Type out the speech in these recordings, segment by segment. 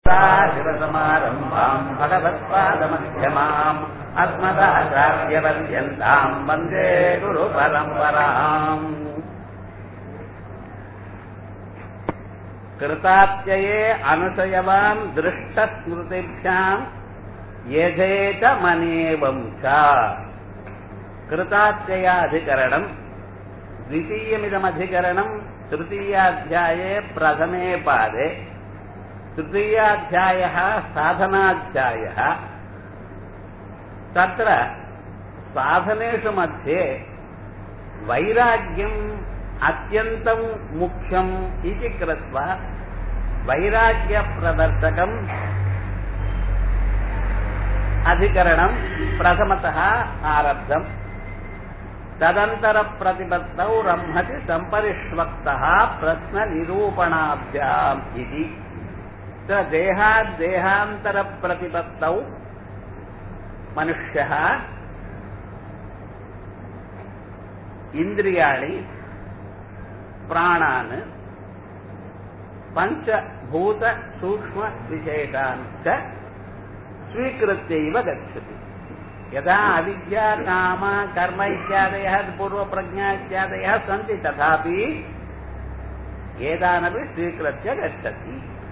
शिवसमारम्भाम् भगवत्पादमध्यमाम् अस्मदाचार्यपर्यन्ताम् वन्दे गुरुपरम्पराम् कृतात्यये अनुशयवान् दृष्टस्मृतिभ्याम् यथेत मनेवम् च कृतात्ययाधिकरणम् द्वितीयमिदमधिकरणम् तृतीयाध्याये प्रथमे पादे तृतीयाध्यायः साधनाध्यायः तत्र साधनेषु मध्ये वैराग्यम् अत्यन्तम् मुख्यम् इति कृत्वा वैराग्यप्रदर्शकम् अधिकरणम् प्रथमतः आरब्धम् तदन्तरप्रतिपत्तौ रम्हति सम्परिष्वक्तः प्रश्ननिरूपणाभ्याम् इति देहाद्देहान्तरप्रतिपत्तौ मनुष्यः इन्द्रियाणि प्राणान् पञ्चभूतसूक्ष्मविशेषान् च स्वीकृत्यैव गच्छति यदा अविद्या काम कर्म इत्यादयः पूर्वप्रज्ञा इत्यादयः सन्ति तथापि एतानपि स्वीकृत्य गच्छति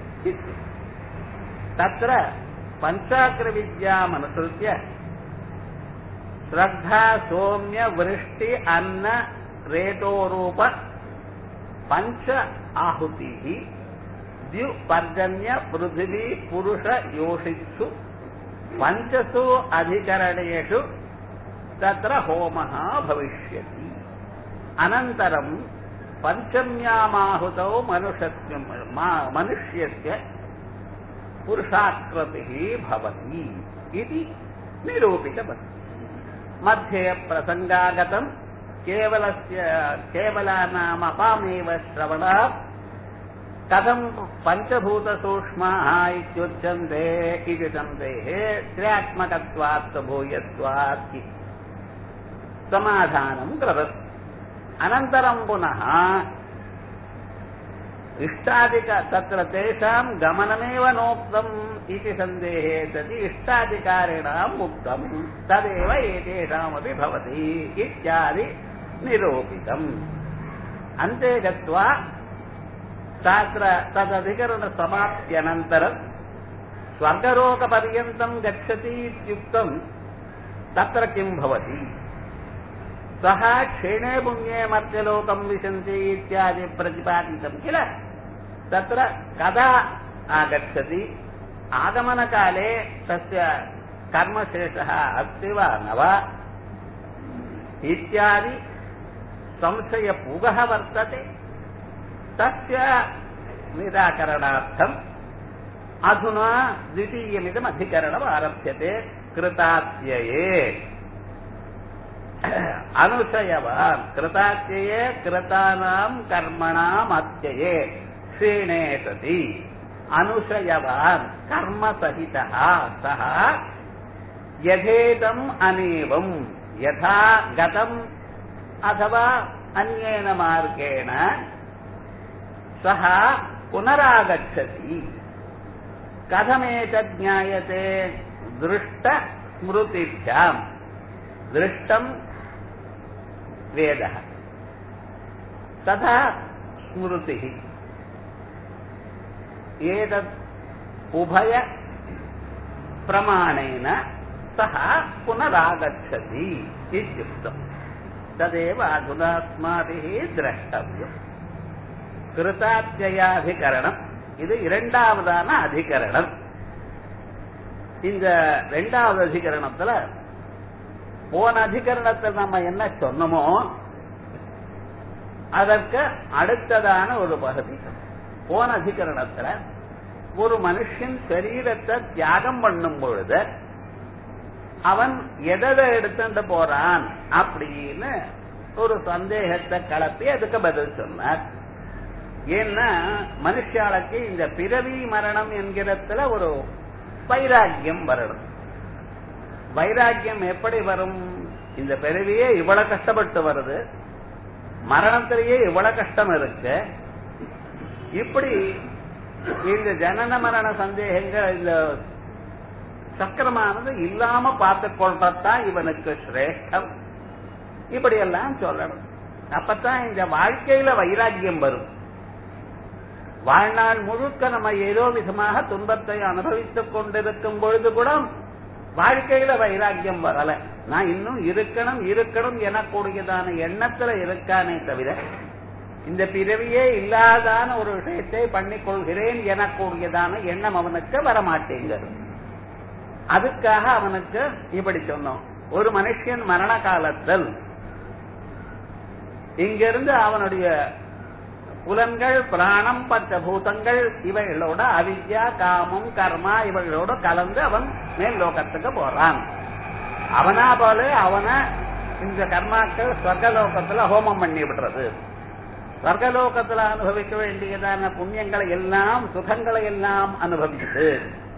तत्र पञ्चाग्रविद्यामनुसृत्य श्रद्धा सौम्य वृष्टि अन्न रेतोरूप पञ्च आहुतिः द्युपर्जन्य पृथिवी पुरुष योषित्सु पञ्चसु अधिकरणेषु तत्र होमः भविष्यति अनन्तरम् पञ्चम्यामाहुतौ मनुष्यस्य मनुष्यस्य पुरुषाकृतिः भवति इति निरूपितमस्ति मध्ये प्रसङ्गागतम् केवलस्य केवलानामपामेव श्रवणात् कथम् पञ्चभूतसूक्ष्माः इत्युच्यन्ते इति सन्देः त्र्यात्मकत्वात् भूयत्वात् इति समाधानम् कृतम् अनन्तरम् पुनः इष्टादिक तत्र तेषाम् गमनमेव नोक्तम् इति सन्देहे सति इष्टाधिकारिणाम् उक्तम् तदेव एतेषामपि भवति इत्यादि निरूपितम् अन्ते गत्वा तत्र तदधिकरणसमाप्त्यनन्तरम् स्वर्गलोकपर्यन्तम् गच्छति इत्युक्तम् तत्र किम् भवति सः क्षीणे पुण्ये मर्त्यलोकम् विशन्ति इत्यादि प्रतिपादितम् किल तत्र कदा आगच्छति आगमनकाले तस्य कर्मशेषः अस्ति वा न वा इत्यादि संशयपूगः वर्तते तस्य निराकरणार्थम् अधुना द्वितीयमिदम् अधिकरणम् आरभ्यते कृतात्यये अनुशयवान् कृतात्यये कृतानाम् कर्मणाम् अत्यये क्षीणे सति अनुशयवान् कर्मसहितः सः यथेदम् अनेवम् यथा गतम् अथवा अन्येन मार्गेण सः पुनरागच्छति कथमेतत् ज्ञायते दृष्टस्मृतिभ्याम् दृष्टम् वेदः तथा स्मृतिः एतत् उभय प्रमाणेन सः पुनरागच्छति इत्युक्तम् तदेव अधुना अस्माभिः द्रष्टव्यम् கிருதாத்தியாதிகரணம் இது இரண்டாவதான அதிகரணம் இந்த இரண்டாவது அதிகரணத்துல போன அதிகரணத்தில் நம்ம என்ன சொன்னோமோ அதற்கு அடுத்ததான ஒரு பகுதி போன அதிகரணத்துல ஒரு மனுஷன் சரீரத்தை தியாகம் பண்ணும் பொழுது அவன் எதை எடுத்துட்டு போறான் அப்படின்னு ஒரு சந்தேகத்தை கலப்பி அதுக்கு பதில் சொன்னார் ஏன்னா மனுஷாளுக்கு இந்த பிறவி மரணம் என்கிறதுல ஒரு வைராக்கியம் வரணும் வைராக்கியம் எப்படி வரும் இந்த பிறவியே இவ்வளவு கஷ்டப்பட்டு வருது மரணத்திலேயே இவ்வளவு கஷ்டம் இருக்கு இப்படி இந்த ஜனன மரண சந்தேகங்கள் இந்த சக்கரமானது இல்லாம பார்த்து கொள்றதுதான் இவனுக்கு சிரேஷ்டம் இப்படி எல்லாம் சொல்லணும் அப்பதான் இந்த வாழ்க்கையில வைராக்கியம் வரும் வாழ்நாள் முழுக்க நம்ம ஏதோ விதமாக துன்பத்தை அனுபவித்துக் கொண்டிருக்கும் பொழுது கூட வாழ்க்கையில வைராக்கியம் வரல நான் இன்னும் இருக்கணும் இருக்கணும் எனக்கூடியதான எண்ணத்துல இருக்கானே தவிர இந்த பிறவியே இல்லாதான ஒரு விஷயத்தை பண்ணிக் கொள்கிறேன் எனக்கூடியதான எண்ணம் அவனுக்கு வரமாட்டேங்கிறது அதுக்காக அவனுக்கு இப்படி சொன்னோம் ஒரு மனுஷன் மரண காலத்தில் இங்கிருந்து அவனுடைய புலன்கள் பிராணம் பஞ்சபூதங்கள் இவைகளோட அவித்யா காமம் கர்மா இவைகளோட கலந்து அவன் மேல் லோகத்துக்கு போறான் அவனா போல அவனை இந்த கர்மாக்கள் சொர்க்கலோகத்துல ஹோமம் பண்ணி விடுறது சொர்க்கலோகத்துல அனுபவிக்க வேண்டியதான புண்ணியங்களை எல்லாம் சுகங்களை எல்லாம் அனுபவித்து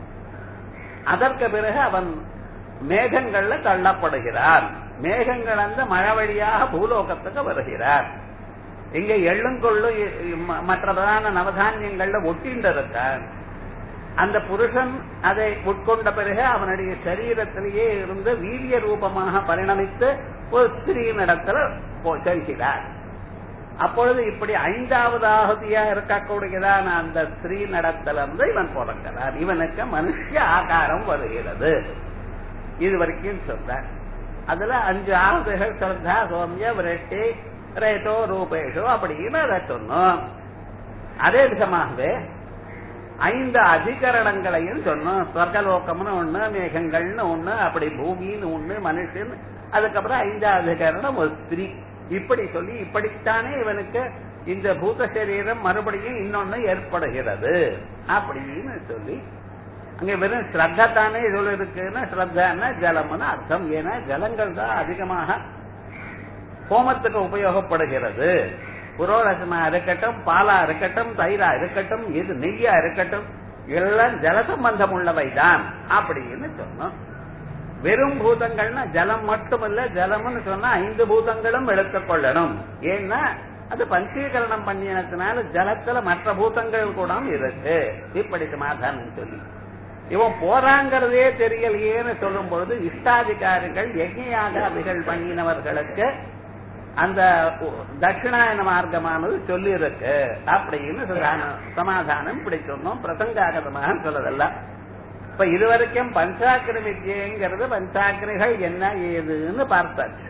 அதற்கு பிறகு அவன் மேகங்கள்ல தள்ளப்படுகிறான் மேகங்கள் அந்த மழை வழியாக பூலோகத்துக்கு வருகிறார் இங்க எள்ளுங்கொள்ளும் மற்றதான நவதானியங்கள்ல ஒட்டிண்டு இருக்கான் அந்த புருஷன் அதை உட்கொண்ட பிறகு அவனுடைய சரீரத்திலேயே இருந்து வீரிய ரூபமாக பரிணமித்து ஒரு ஸ்திரீனிடத்துல செல்கிறார் அப்பொழுது இப்படி ஐந்தாவது ஆகுதியா இருக்கக்கூடியதான அந்த ஸ்திரீ நடத்திலிருந்து இவன் பிறக்கிறான் இவனுக்கு மனுஷ ஆகாரம் வருகிறது இது வரைக்கும் சொல்ற அதுல அஞ்சு ஆகுதிகள் ஸ்ரத்தா சோமிய விரட்டி ரேட்டோ ரூபேஷோ அப்படின்னு அதை சொன்னோம் அதே விதமாகவே ஐந்து அதிகரணங்களையும் சொன்னோம் சொர்க்கலோகம்னு ஒண்ணு மேகங்கள்னு ஒண்ணு அப்படி பூமின்னு ஒண்ணு மனுஷன் அதுக்கப்புறம் ஐந்தாவது அதிகரணம் ஒரு ஸ்திரீ இப்படி சொல்லி இப்படித்தானே இவனுக்கு இந்த பூத சரீரம் மறுபடியும் இன்னொன்னு ஏற்படுகிறது அப்படின்னு சொல்லி அங்க வெறும் ஸ்ரத்தா தானே இதுல இருக்குன்னா ஸ்ரத்தான்னா ஜலம்னு அர்த்தம் ஏன்னா ஜலங்கள் தான் அதிகமாக ஹோமத்துக்கு உபயோகப்படுகிறது புரோரசமா இருக்கட்டும் பாலா இருக்கட்டும் தயிரா இருக்கட்டும் இது நெய்யா இருக்கட்டும் எல்லாம் ஜல சம்பந்தம் உள்ளவைதான் அப்படின்னு சொன்னோம் வெறும் பூதங்கள்னா ஜலம் மட்டுமல்ல ஜலம்னு சொன்னா ஐந்து பூதங்களும் எடுத்துக்கொள்ளணும் ஏன்னா அது பஞ்சீகரணம் பண்ணினதுனால ஜலத்துல மற்ற பூதங்கள் கூட இருக்கு இப்படி சமாதானம் சொல்லி இவன் போறாங்கிறதே தெரியலையேன்னு சொல்லும் பொழுது இஷ்டாதிகாரிகள் யஜ்ஞயாக அவைகள் பண்ணினவர்களுக்கு அந்த தட்சிணாயன மார்க்கமானது சொல்லி இருக்கு அப்படின்னு சமாதானம் இப்படி சொன்னோம் பிரசங்காகதமாக சொல்லதல்ல இப்ப இதுவரைக்கும் பஞ்சாக்கிர வித்யங்கிறது பஞ்சாக்கிரிகள் என்ன ஏதுன்னு பார்த்தாச்சு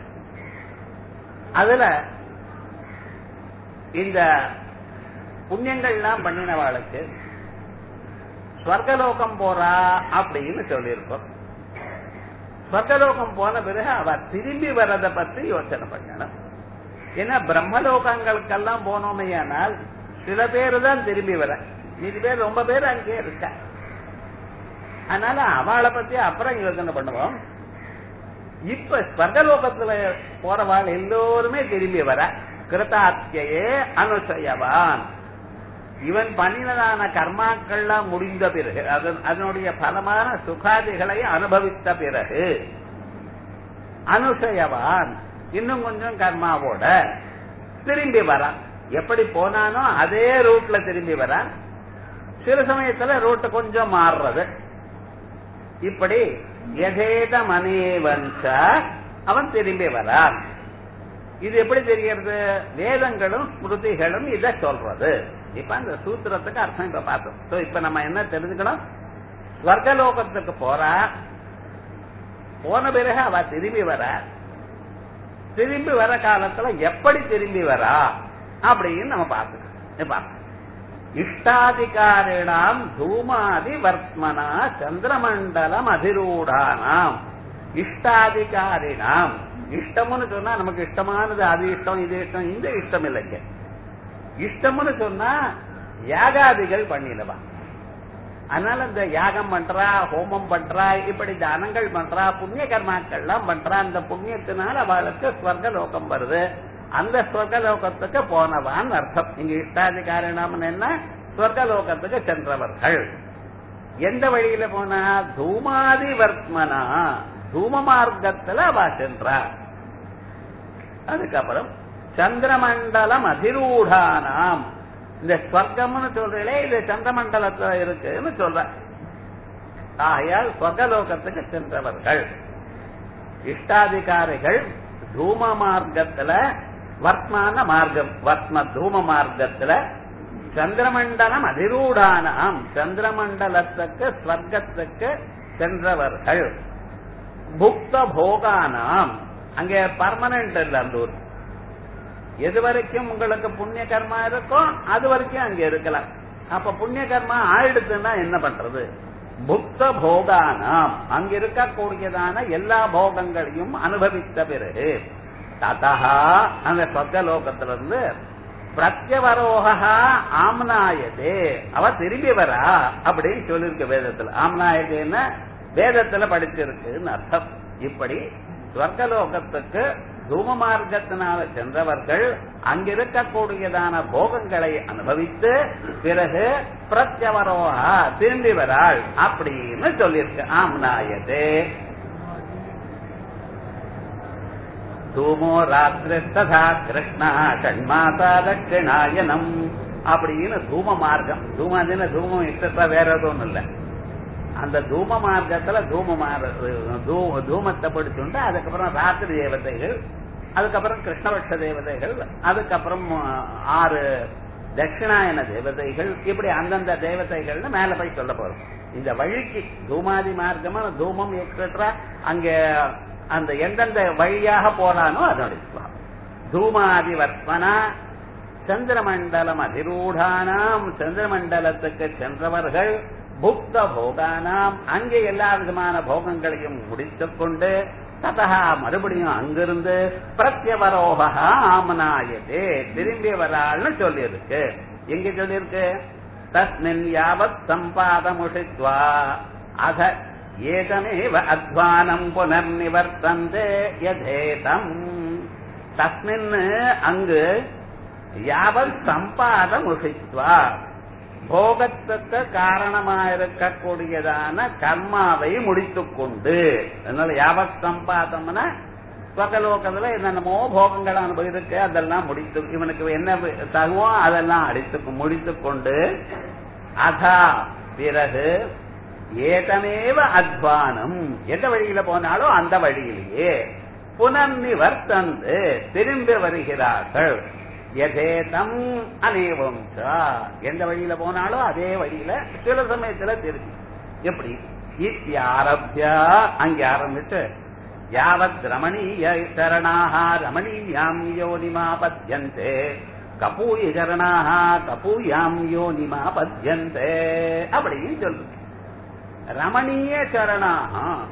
அதுல இந்த புண்ணியங்கள்லாம் பண்ணினவாளுக்கு ஸ்வர்கலோகம் போறா அப்படின்னு சொல்லியிருக்கோம் ஸ்வர்கலோகம் போன பிறகு அவ திரும்பி வர்றத பத்தி யோசனை பண்ணணும் ஏன்னா பிரம்மலோகங்களுக்கெல்லாம் போனோமையானால் சில பேர் தான் திரும்பி வர மீதி பேர் ரொம்ப பேர் அங்கே இருக்கா அதனால அவளை பத்தி அப்புறம் யோசனை பண்ணுவோம் இப்ப ஸ்வர்கலோகத்துல போறவாள் எல்லோருமே திரும்பி வர கிருதாத்தியே அனுசயவான் இவன் பண்ணினதான கர்மாக்கள்லாம் முடிந்த பிறகு அதனுடைய பலமான சுகாதிகளை அனுபவித்த பிறகு அனுசயவான் இன்னும் கொஞ்சம் கர்மாவோட திரும்பி வரான் எப்படி போனானோ அதே ரூட்ல திரும்பி வரான் சில சமயத்துல ரூட் கொஞ்சம் மாறுறது இப்படி எதேத மனேவன்ச அவன் திரும்பி வரான் இது எப்படி தெரியறது வேதங்களும் ஸ்மிருதிகளும் இத சொல்றது இப்ப அந்த சூத்திரத்துக்கு அர்த்தம் இப்ப பார்த்தோம் இப்ப நம்ம என்ன தெரிஞ்சுக்கணும் ஸ்வர்கலோகத்துக்கு போறா போன பிறகு அவ திரும்பி வர திரும்பி வர காலத்துல எப்படி திரும்பி வரா அப்படின்னு நம்ம பார்த்துக்கணும் இஷ்டாதிகாரிணாம் தூமாதி வர்த்மனா சந்திரமண்டலம் அதிரூடானாம் இஷ்டாதிகாரிணாம் இஷ்டம்னு சொன்னா நமக்கு இஷ்டமானது அது இஷ்டம் இது இஷ்டம் இந்த இஷ்டம் இல்லைங்க இஷ்டம்னு சொன்னா யாகாதிகள் பண்ணினவா அதனால இந்த யாகம் பண்றா ஹோமம் பண்றா இப்படி தானங்கள் பண்றா புண்ணிய கர்மாக்கள்லாம் பண்றா அந்த புண்ணியத்தினால அவளுக்கு ஸ்வர்க லோகம் வருது அந்த ஸ்வர்க லோகத்துக்கு போனவான் அர்த்தம் இங்க இஷ்டாதிகாரணம் என்ன ஸ்வர்க லோகத்துக்கு சென்றவர்கள் எந்த வழியில போனா தூமாதி வர்த்மனா தூம மார்க்கத்துல அவ சென்றார் அதுக்கப்புறம் சந்திரமண்டலம் அதிரூடானாம் இந்த ஸ்வர்க்கம்னு சொல்றீங்களே இது சந்திரமண்டலத்துல இருக்குன்னு சொல்ற ஆகையால் ஸ்வர்கலோகத்துக்கு சென்றவர்கள் இஷ்டாதிகாரிகள் தூம மார்க்கத்துல வர்த்மான மார்க்கம் வர்த்ம தூம மார்க்கத்துல சந்திரமண்டலம் அதிரூடானாம் சந்திரமண்டலத்துக்கு ஸ்வர்க்கத்துக்கு சென்றவர்கள் புக்த போகானாம் அங்கே பர்மனன்ட் இல்ல அந்த ஊர் எது வரைக்கும் உங்களுக்கு புண்ணிய கர்மா இருக்கோ அது வரைக்கும் அங்க இருக்கலாம் அப்ப புண்ணிய கர்மா ஆயிடுச்சுன்னா என்ன பண்றது புக்த போகானாம் அங்க இருக்கக்கூடியதான எல்லா போகங்களையும் அனுபவித்த பிறகு ததா அந்த சொர்க்கலோகத்திலிருந்து பிரத்யவரோகா ஆம்னாயதே அவ திரும்பி வரா அப்படின்னு சொல்லியிருக்கு வேதத்துல ஆம்னாயதேன்னா வேதத்துல படிச்சிருக்குன்னு அர்த்தம் இப்படி ஸ்வர்கலோகத்துக்கு தூம மார்க்கத்தினால சென்றவர்கள் அங்கிருக்கக்கூடியதான போகங்களை அனுபவித்து பிறகு பிரத்யவரோகா திரும்பி வராள் அப்படின்னு சொல்லியிருக்கு ஆம்னாயதே தூமோ ராத்திரிஸ்ததா கிருஷ்ணா ஷண்மாசா தட்சிணாயனம் அப்படின்னு தூம மார்க்கம் தூமாதின தூமம் இஷ்டத்தா வேற எதுவும் இல்லை அந்த தூம மார்க்கத்துல தூம தூமத்தை படிச்சுண்டு அதுக்கப்புறம் ராத்திரி தேவதைகள் அதுக்கப்புறம் கிருஷ்ணபட்ச தேவதைகள் அதுக்கப்புறம் ஆறு தட்சிணாயன தேவதைகள் இப்படி அந்தந்த தேவதைகள்னு மேல போய் சொல்ல போறோம் இந்த வழிக்கு தூமாதி மார்க்கமா தூமம் எக்ஸெட்ரா அங்க அந்த எந்தெந்த வழியாக போனானோ அதனுடைய தூமாதி வர்த்தனா சந்திரமண்டலம் அதிரூடானாம் சந்திரமண்டலத்துக்கு சென்றவர்கள் புக்த போகானாம் அங்கே எல்லா விதமான போகங்களையும் முடித்துக் கொண்டு ததா மறுபடியும் அங்கிருந்து பிரத்யவரோகா ஆமனாயதே திரும்பி வராள்னு சொல்லியிருக்கு எங்க சொல்லியிருக்கு தஸ்மின் யாவத் சம்பாதமுஷித்வா அத ஏதமேவ அத்வானம் புனர்நிவர்த்தந்தே யதேதம் தஸ்மின் அங்கு யாவத் சம்பாதமுஷித்வா போகத்துக்கு காரணமாயிருக்கக்கூடியதான கர்மாவை முடித்துக் கொண்டு அதனால யாவத் சம்பாதம்னா ஸ்வகலோகத்துல என்னென்னமோ போகங்கள் அனுபவிருக்கு அதெல்லாம் முடித்து இவனுக்கு என்ன தகுவோ அதெல்லாம் அடித்து முடித்துக் கொண்டு அதா பிறகு ஏதமேவ அத்வானம் எந்த வழியில போனாலும் அந்த வழியிலேயே புனர்நிவர்த்தந்து திரும்பி வருகிறார்கள் எதேதம் அநேவம் எந்த வழியில போனாலும் அதே வழியில சில சமயத்துல திரும்பி எப்படி இத்தியாரபியா அங்கே ஆரம்பிச்சு யாவத் ரமணீய சரணாக ரமணீயாம் யோனிமா பத்தியந்தே கபூய சரணாக கபூயாம் யோனிமா பத்தியந்தே அப்படின்னு சொல்லு ரமணீய சரணாக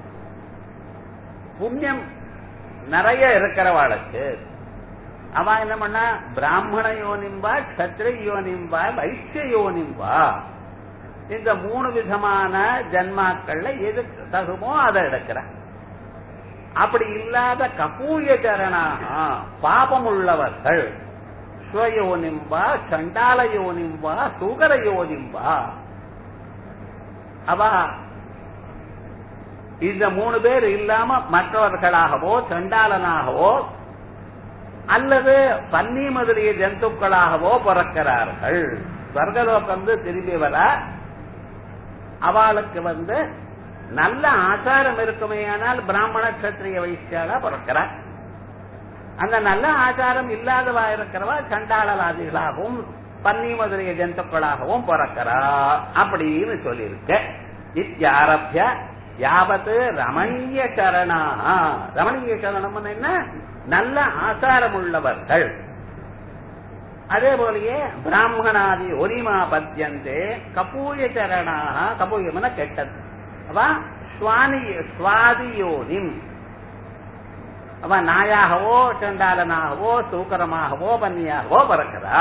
புண்ணியம் நிறைய இருக்கிறவாளுக்கு அவ என்ன பண்ணா பிராமண யோனிம்பா கத்திரிய யோனிம்பா வைசிய யோனிம்பா இந்த மூணு விதமான ஜன்மாக்கள்ல எது தகுமோ அதை எடுக்கிற அப்படி இல்லாத கபூய சரணாக பாபம் உள்ளவர்கள் ஸ்வயோனிம்பா சண்டால யோனிம்பா சுகர யோனிம்பா அவ இந்த மூணு பேர் இல்லாம மற்றவர்களாகவோ சண்டாளனாகவோ அல்லது பன்னி முதலிய ஜந்துக்களாகவோ பிறக்கிறார்கள் ஸ்வர்கலோகம் வந்து திரும்பி வர அவளுக்கு வந்து நல்ல ஆச்சாரம் இருக்குமே ஆனால் பிராமண கத்திரிய வைசியாக பிறக்கிறார் அந்த நல்ல ஆச்சாரம் இல்லாதவா இருக்கிறவா சண்டாளவாதிகளாகவும் பன்னி முதலிய ஜந்துக்களாகவும் பிறக்கிறா அப்படின்னு சொல்லியிருக்க இத்தியாரபிய யாவத்து ரமணீய சரணா ரமணீய சரணம் என்ன நல்ல ஆசாரம் உள்ளவர்கள் அதே போலயே பிராமணாதி ஒரிமா பத்தியந்தே கபூய சரணாக கபூயம்னா கெட்டது அவ சுவானி சுவாதியோனிம் அவ நாயாகவோ சண்டாளனாகவோ சூக்கரமாகவோ பன்னியாகவோ பிறக்கிறா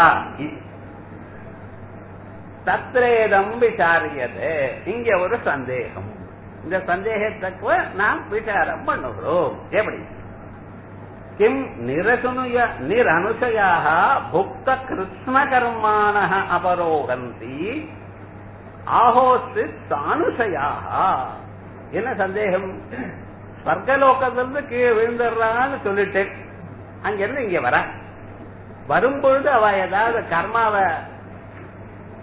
தத்ரேதம் விசாரியது இங்க ஒரு சந்தேகம் இந்த சந்தேகத்துக்கு நாம் விசாரம் பண்ணுகிறோம் எப்படி கிம் நிரசுனுய நிரனுஷயாக புக்த கிருஷ்ண கர்மான அபரோகந்தி ஆஹோஸ்து தானுஷயாக என்ன சந்தேகம் ஸ்வர்கலோகத்திலிருந்து கீழே விழுந்துடுறான்னு சொல்லிட்டேன் அங்கிருந்து இங்க வர வரும்பொழுது அவ ஏதாவது கர்மாவை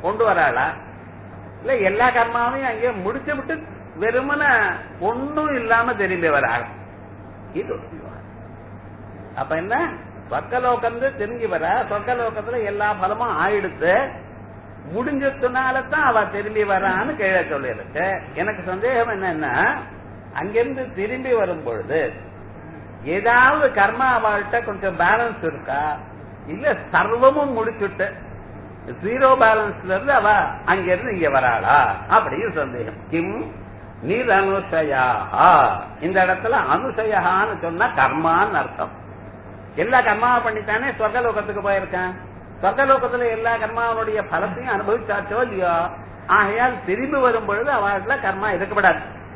கொண்டு வராளா இல்ல எல்லா கர்மாவையும் அங்கே முடிச்சு விட்டு வெறுமன ஒண்ணும் இல்லாம திரும்பி வராள் இது ஒரு விவகாரம். அப்ப என்ன சொர்க்கலோகந்து திரும்பி வர சொர்க்கலோகத்துல எல்லா பலமும் ஆயிடுத்து முடிஞ்சதுனால தான் அவ திரும்பி வரான்னு கீழே சொல்லியிருக்கு எனக்கு சந்தேகம் என்னன்னா அங்கிருந்து திரும்பி வரும் பொழுது ஏதாவது கர்மா அவள்கிட்ட கொஞ்சம் பேலன்ஸ் இருக்கா இல்ல சர்வமும் முடிச்சுட்டு ஜீரோ பேலன்ஸ்ல இருந்து அவ அங்கிருந்து இங்க வராளா அப்படின்னு சந்தேகம் கிம் நீர் அனுசயா இந்த இடத்துல அனுசயான்னு சொன்னா கர்மான்னு அர்த்தம் எல்லா கர்மாவை பண்ணித்தானே சொர்க்கலோகத்துக்கு போயிருக்கேன் சொர்க்கலோகத்துல எல்லா கர்மாவனுடைய பலத்தையும் அனுபவிச்சாச்சோ இல்லையோ ஆகையால் திரும்பி வரும் பொழுது அவர்கிட்ட கர்மா இருக்கப்படாது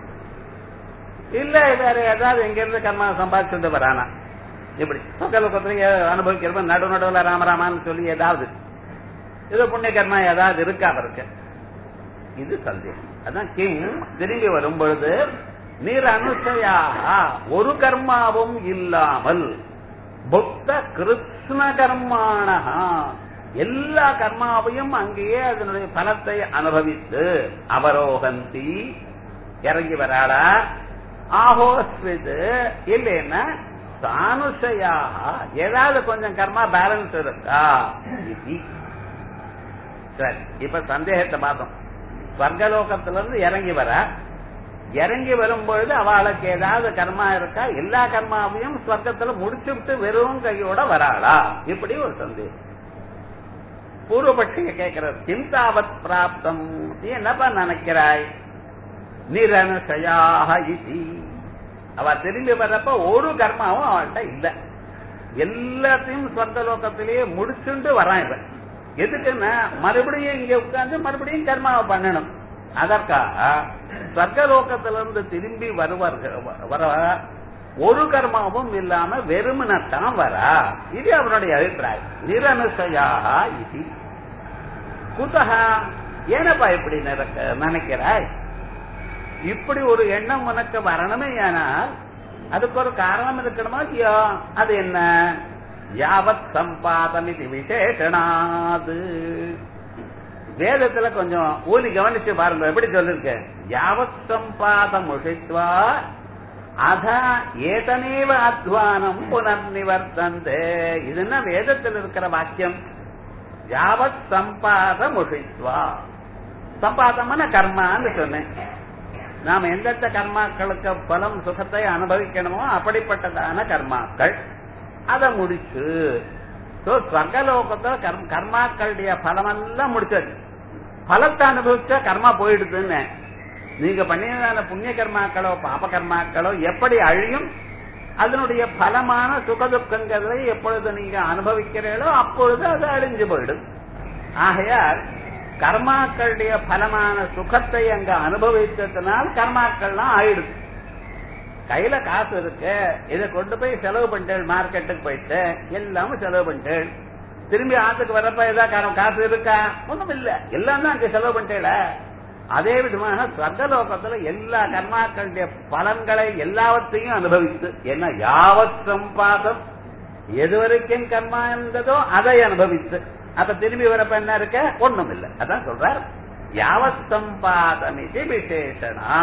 இல்ல வேற ஏதாவது எங்க இருந்து கர்மா சம்பாதிச்சுட்டு வரானா இப்படி சொர்க்கலோகத்துல அனுபவிக்கிறப்ப நடு நடுவுல ராமராமான்னு சொல்லி ஏதாவது இது புண்ணிய கர்மா ஏதாவது இருக்கா அவருக்கு இது சந்தேகம் அதான் கிங் திரும்பி வரும் பொழுது நீர் அனுசயாக ஒரு கர்மாவும் இல்லாமல் புத்த கிருஷ்ண கர்மானஹா எல்லா கர்மாவையும் அங்கேயே அதனுடைய பலத்தை அனுபவித்து அவரோகந்தி இறங்கி வராளா ஆஹோஸ்விது இல்லைன்னா சானுஷயாக ஏதாவது கொஞ்சம் கர்மா பேலன்ஸ் இருக்கா இது. சரி இப்ப சந்தேகத்தை பார்த்தோம் ஸ்வர்கலோகத்திலிருந்து இறங்கி வர இறங்கி வரும்பொழுது அவளுக்கு ஏதாவது கர்மா இருக்கா எல்லா கர்மாவையும் ஸ்வர்க்கத்துல முடிச்சு விட்டு வெறும் கையோட வராளா இப்படி ஒரு சந்தேகம் பூர்வபட்சிய கேட்கிறது சிந்தாவத் பிராப்தம் நீ என்னப்பா நினைக்கிறாய் நிரனுஷயாக இதி அவ திரும்பி வர்றப்ப ஒரு கர்மாவும் அவள்கிட்ட இல்ல எல்லாத்தையும் சொர்க்கலோகத்திலேயே முடிச்சுண்டு வரான் இவன் எதுக்குன்னா மறுபடியும் இங்க உட்கார்ந்து மறுபடியும் கர்மாவை பண்ணணும் அதற்காக சொர்க்கலோகத்திலிருந்து திரும்பி வருவார்கள் வர ஒரு கர்மாவும் இல்லாம வெறுமனத்தான் வரா இது அவனுடைய அபிப்பிராயம் நிரனுசயாக இது குதகா ஏனப்பா இப்படி நினைக்க- நினைக்கிறாய் இப்படி ஒரு எண்ணம் உனக்கு வரணுமே ஆனால் அதுக்கு ஒரு காரணம் இருக்கணுமா இல்லையோ அது என்ன யாவத் சம்பாதம் இது விசேஷனாது வேதத்துல கொஞ்சம் ஊனி கவனிச்சு பாருங்க எப்படி சொல்லிருக்கேன் யாவத் சம்பாதம் உஷித்வா அத ஏதனேவ அத்வானம் புனர்நிவர்த்தந்தே இதுன்னா வேதத்தில் இருக்கிற வாக்கியம் யாவத் சம்பாதம் உஷித்வா சம்பாதம்னா கர்மான்னு சொன்னேன் நாம எந்தெந்த கர்மாக்களுக்கு பலம் சுகத்தை அனுபவிக்கணுமோ அப்படிப்பட்டதான கர்மாக்கள் அதை முடிச்சு So, ஸ்வர்கலோகத்துல கர்ம- கர்மாக்களுடைய பலமெல்லாம் முடிச்சாச்சு பலத்தை அனுபவிச்சா கர்மா போயிடுதுன்னு நீங்க பண்ணியதான புண்ணிய கர்மாக்களோ பாப கர்மாக்களோ எப்படி அழியும் அதனுடைய பலமான சுகதுக்கங்களை எப்பொழுது நீங்க அனுபவிக்கிறீர்களோ அப்பொழுது அது அழிஞ்சு போயிடும் ஆகையால் கர்மாக்களுடைய பலமான சுகத்தை அங்க அனுபவித்ததுனால் கர்மாக்கள்லாம் ஆயிடுது கையில காசு இருக்கு இதை கொண்டு போய் செலவு பண்ணிட்டேன் மார்க்கெட்டுக்கு போயிட்டு எல்லாமே செலவு பண்ணிட்டேன் திரும்பி ஆத்துக்கு வரப்ப ஏதாவது கா- காசு இருக்கா ஒண்ணும் இல்ல எல்லாம் தான் அங்க செலவு பண்ணிட்டேல அதே விதமாக ஸ்வர்கலோகத்துல எல்லா கர்மாக்களுடைய பலன்களை எல்லாவற்றையும் அனுபவித்து என்ன யாவத் சம்பாதம் எது வரைக்கும் கர்மா இருந்ததோ அதை அனுபவித்து அப்ப திரும்பி வரப்ப என்ன இருக்க ஒண்ணும் இல்ல அதான் சொல்றார் யாவத் சம்பாதம் இது விசேஷனா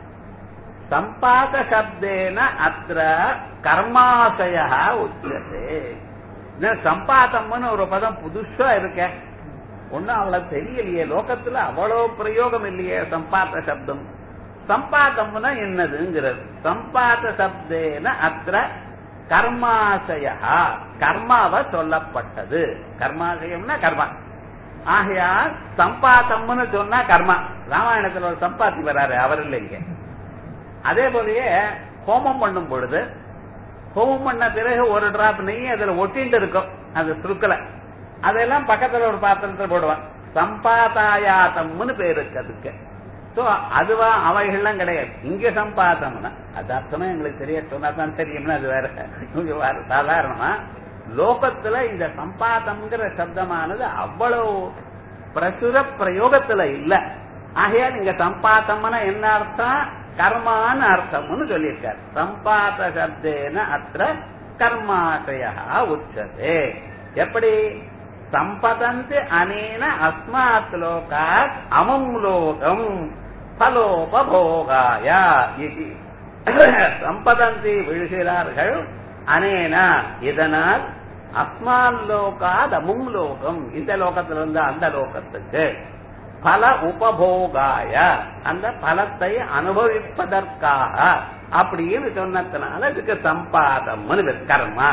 சம்பாத சப்தேன அத்திர கர்மாசய உச்சதே இந்த சம்பாதம்னு ஒரு பதம் புதுசா இருக்க ஒண்ணும் அவ்வளவு தெரியலையே லோகத்துல அவ்வளவு பிரயோகம் இல்லையே சம்பாத சப்தம் சம்பாதம்னா என்னதுங்கிறது சம்பாத சப்தேன அத்திர கர்மாசய கர்மாவ சொல்லப்பட்டது கர்மாசயம்னா கர்மா ஆகையால் சம்பாதம்னு சொன்னா கர்மா ராமாயணத்துல ஒரு சம்பாத்தி வராரு அவர் இல்லைங்க அதே போலயே ஹோமம் பண்ணும் பொழுது ஹோமம் பண்ண பிறகு ஒரு டிராப் நெய் அதுல ஒட்டிட்டு இருக்கும் அது சுருக்கல அதெல்லாம் பக்கத்துல ஒரு பாத்திரத்துல போடுவான் சம்பாதாயாத்தம்னு பேர் இருக்கு அதுக்கு சோ அதுவா அவைகள்லாம் கிடையாது இங்க சம்பாதம்னா அது அர்த்தமா எங்களுக்கு தெரிய சொன்னா தான் தெரியும்னா அது வேற இங்க வேற சாதாரணமா லோகத்துல இந்த சம்பாதம்ங்கிற சப்தமானது அவ்வளவு பிரசுர பிரயோகத்துல இல்ல ஆகையால் இங்க சம்பாதம்னா என்ன அர்த்தம் கர்மான்னு அர்த்தம்னு சொல்லியிருக்கார் சம்பாத சப்தேன அத்த கர்மாசய உச்சதே எப்படி சம்பதந்தி அனேன அஸ்மாத் லோகாத் அமும் லோகம் பலோபபோகாய இது சம்பதந்தி விழுகிறார்கள் அனேன இதனால் அஸ்மான் லோகாத் அமும் லோகம் இந்த லோகத்திலிருந்து அந்த லோகத்துக்கு பல உபபோகாய அந்த பலத்தை அனுபவிப்பதற்காக அப்படின்னு சொன்னதுனால இதுக்கு சம்பாதம்னு பேர் கர்மா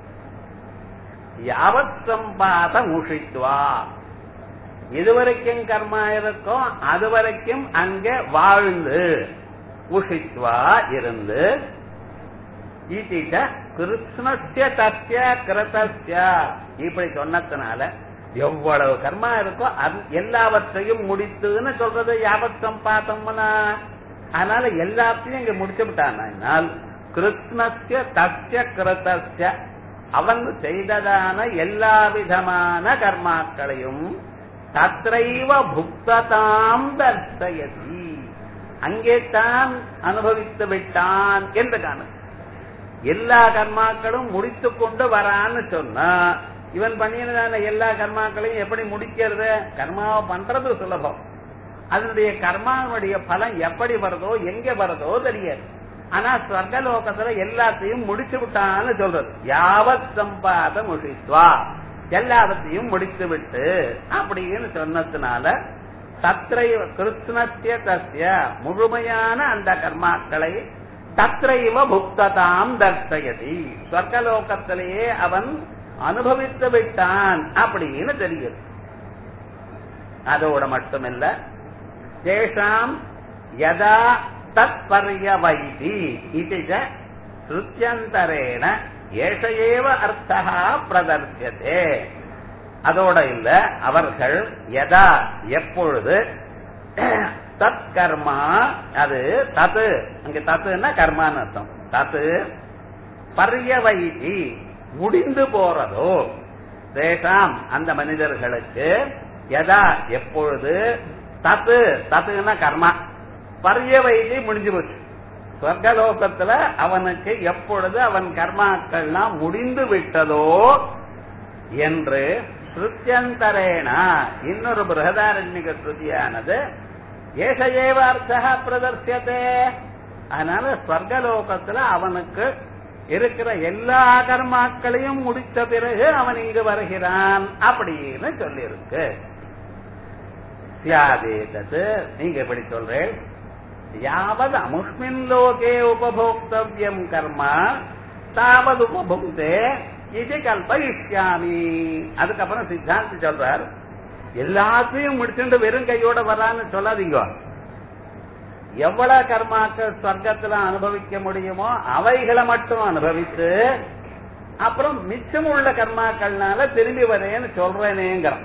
யாவத் சம்பாதம் உஷித்வா இதுவரைக்கும் கர்மா இருக்கும் அது வரைக்கும் அங்க வாழ்ந்து உஷித்வா இருந்து ஈட்டிட்ட கிருஷ்ணஸ்ய தஸ்ய கிருதஸ்ய இப்படி சொன்னதுனால எவ்வளவு கர்மா இருக்கோ அது எல்லாவற்றையும் முடித்துன்னு சொல்றது யாவத் சம்பாதம்னா அதனால எல்லாத்தையும் இங்க முடிச்சு விட்டானால் கிருஷ்ணஸ்ய தஸ்ய கிருதஸ்ய அவன் செய்ததான எல்லா விதமான கர்மாக்களையும் தத்ரைவ புக்ததாம் தர்சயதி அங்கே தான் அனுபவித்து விட்டான் என்று காண எல்லா கர்மாக்களும் முடித்து கொண்டு வரான்னு சொன்னா இவன் பண்ணினதான எல்லா கர்மாக்களையும் எப்படி முடிக்கிறது கர்மாவை பண்றது சுலபம் அதனுடைய கர்மாவுடைய பலன் எப்படி வருதோ எங்க வருதோ தெரியாது ஆனா ஸ்வர்கலோகத்துல எல்லாத்தையும் முடிச்சு விட்டான்னு சொல்றது யாவத் சம்பாத முஷித்வா எல்லாவற்றையும் முடித்து விட்டு அப்படின்னு சொன்னதுனால தத்ரைவ கிருஷ்ணத்திய தஸ்ய முழுமையான அந்த கர்மாக்களை தத்ரைவ புக்ததாம் தர்சயதி ஸ்வர்கலோகத்திலேயே அவன் அனுபவித்து விட்டான் அப்படின்னு தெரியுது அதோட மட்டுமில்ல தேஷாம் யதா தத் பர்யவைதி இது ஸ்ருத்தியந்தரேன ஏஷ ஏவ அர்த்தா பிரதர்சியதே அதோட இல்ல அவர்கள் எதா எப்பொழுது தத் கர்மா அது தத்து அங்க தத்துன்னா கர்மான்னு அர்த்தம் தத்து பர்யவைதி முடிந்து போறதோ தேசாம் அந்த மனிதர்களுக்கு எதா எப்பொழுது தத்து தத்துன்னா கர்மா பர்யவைதி முடிஞ்சு போச்சு சொர்க்கலோகத்துல அவனுக்கு எப்பொழுது அவன் கர்மாக்கள்லாம் முடிந்து விட்டதோ என்று ஸ்ருத்தியந்தரேனா இன்னொரு பிரகதாரண்யக ஸ்ருதியானது ஏசையேவ அர்த்தா பிரதர்சியதே அதனால ஸ்வர்கலோகத்துல அவனுக்கு இருக்கிற எல்லா கர்மாக்களையும் முடித்த பிறகு அவன் இங்கு வருகிறான் அப்படின்னு சொல்லியிருக்கு சியாதேதது நீங்க எப்படி சொல்றேன் யாவது அமுஷ்மின் லோகே உபபோக்தவியம் கர்மா தாவது உபபுக்தே இது கல்பயிஷ்யாமி அதுக்கப்புறம் சித்தாந்தி சொல்றார் எல்லாத்தையும் முடிச்சுட்டு வெறும் கையோட வரான்னு சொல்லாதீங்க எவ்வளவு கர்மாக்கள் ஸ்வர்க்கத்துல அனுபவிக்க முடியுமோ அவைகளை மட்டும் அனுபவித்து அப்புறம் மிச்சம் உள்ள கர்மாக்கள்னால திரும்பி வரேன்னு சொல்றேனேங்கிறான்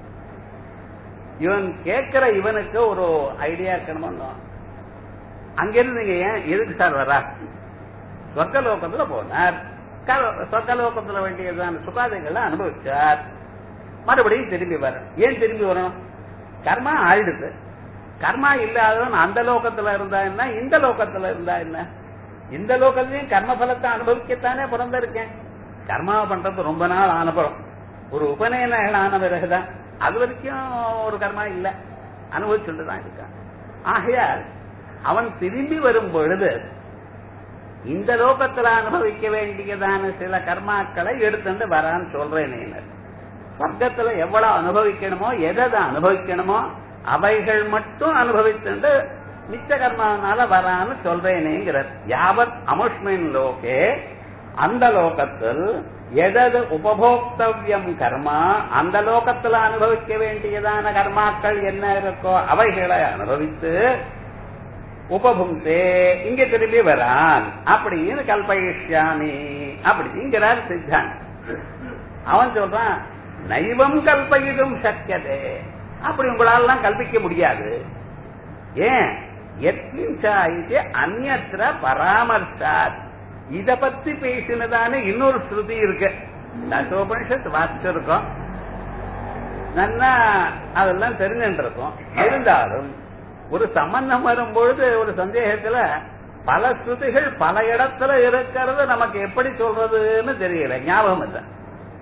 இவன் கேட்கிற இவனுக்கு ஒரு ஐடியா இருக்கணுமோ அங்கிருந்து நீங்க ஏன் எதுக்கு சார் வரா சொர்க்கலோகத்துல போனார் சொர்க்கலோகத்துல வேண்டியதான சுகாதங்களை அனுபவிச்சார் மறுபடியும் திரும்பி வர ஏன் திரும்பி வரணும் கர்மா ஆயிடுது கர்மா இல்லாதவன் அந்த லோகத்துல இருந்தா என்ன இந்த லோகத்துல இருந்தா என்ன இந்த லோகத்திலையும் கர்ம பலத்தை அனுபவிக்கத்தானே பிறந்திருக்கேன் கர்மாவை பண்றது ரொம்ப நாள் ஆனப்புறம் ஒரு உபநயனங்கள் ஆன பிறகுதான் அது வரைக்கும் ஒரு கர்மா இல்ல அனுபவிச்சுட்டு தான் இருக்கான் ஆகையால் அவன் திரும்பி வரும் பொழுது இந்த லோகத்துல அனுபவிக்க வேண்டியதான சில கர்மாக்களை எடுத்துட்டு வரான்னு சொல்றேன் சொர்க்கத்துல எவ்வளவு அனுபவிக்கணுமோ எதை அனுபவிக்கணுமோ அவைகள் மட்டும் அனுபவித்துண்டு மிச்ச கர்மாவனால வரான்னு சொல்றேனேங்கிறார் யாவத் அமுஷ்மின் லோகே அந்த லோகத்தில் எதது உபபோக்தவியம் கர்மா அந்த லோகத்துல அனுபவிக்க வேண்டியதான கர்மாக்கள் என்ன இருக்கோ அவைகளை அனுபவித்து உபபுங்கே இங்க திரும்பி வரான் அப்படின்னு கல்பயிஷ்யாமி அப்படிங்கிறார் சித்தான் அவன் சொல்றான் நைவம் கல்பயிதும் சக்கியதே அப்படி உங்களாலாம் கல்பிக்க முடியாது ஏன் எத்னிச்சாயிட்டு அந்நத்திர பராமர்சாத் இத பத்தி பேசினதான இன்னொரு ஸ்ருதி இருக்கு தசோபனிஷத் வாசிச்சிருக்கோம் நல்லா அதெல்லாம் தெரிஞ்சுட்டு இருக்கோம் இருந்தாலும் ஒரு சம்பந்தம் வரும்பொழுது ஒரு சந்தேகத்துல பல ஸ்ருதிகள் பல இடத்துல இருக்கிறது நமக்கு எப்படி சொல்றதுன்னு தெரியல ஞாபகம் இல்ல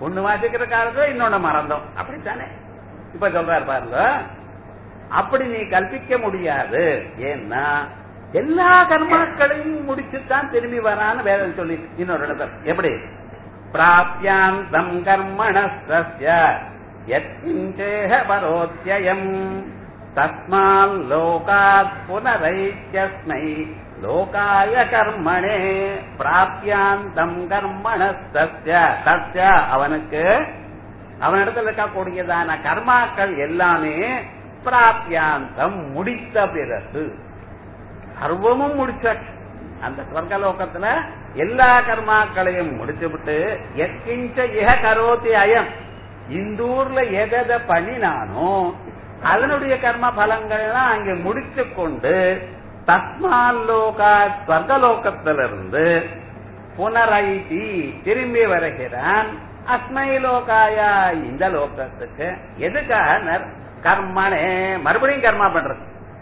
ஒண்ணு வாசிக்கிற காலத்துல இன்னொன்னு மறந்தோம் அப்படித்தானே இப்ப சொல்றாரு பாருங்க அப்படி நீ கல்பிக்க முடியாது ஏன்னா எல்லா கர்மாக்களையும் முடிச்சுதான் திரும்பி வரான்னு வேதம் சொல்லி இன்னொரு இடத்துல எப்படி பிராப்தியாந்தம் கர்மணஸ்ய யத்கிஞ்சேஹ பரோத்யயம் தஸ்மால் லோகாத் புனரைத்யஸ்மை லோகாய கர்மணே பிராப்தியாந்தம் கர்மணஸ்ய தஸ்ய அவனுக்கு அவனிடத்தில் இருக்கக்கூடியதான கர்மாக்கள் எல்லாமே பிராப்தியாந்தம் முடித்த பிறகு சர்வமும் முடிச்சாச்சு அந்த ஸ்வர்கலோகத்துல எல்லா கர்மாக்களையும் முடிச்சுவிட்டு எக்கிஞ்ச இக கரோதி அயம் இந்த ஊர்ல எதை பண்ணினானோ அதனுடைய கர்ம பலங்கள்லாம் அங்க முடித்து கொண்டு தஸ்மாலோகா ஸ்வர்கலோகத்திலிருந்து புனரைதி திரும்பி வருகிறான் அஸ்மை லோகாயா இந்த லோகத்துக்கு எதுக்காக கர்மனே மறுபடியும் கர்மா பண்றது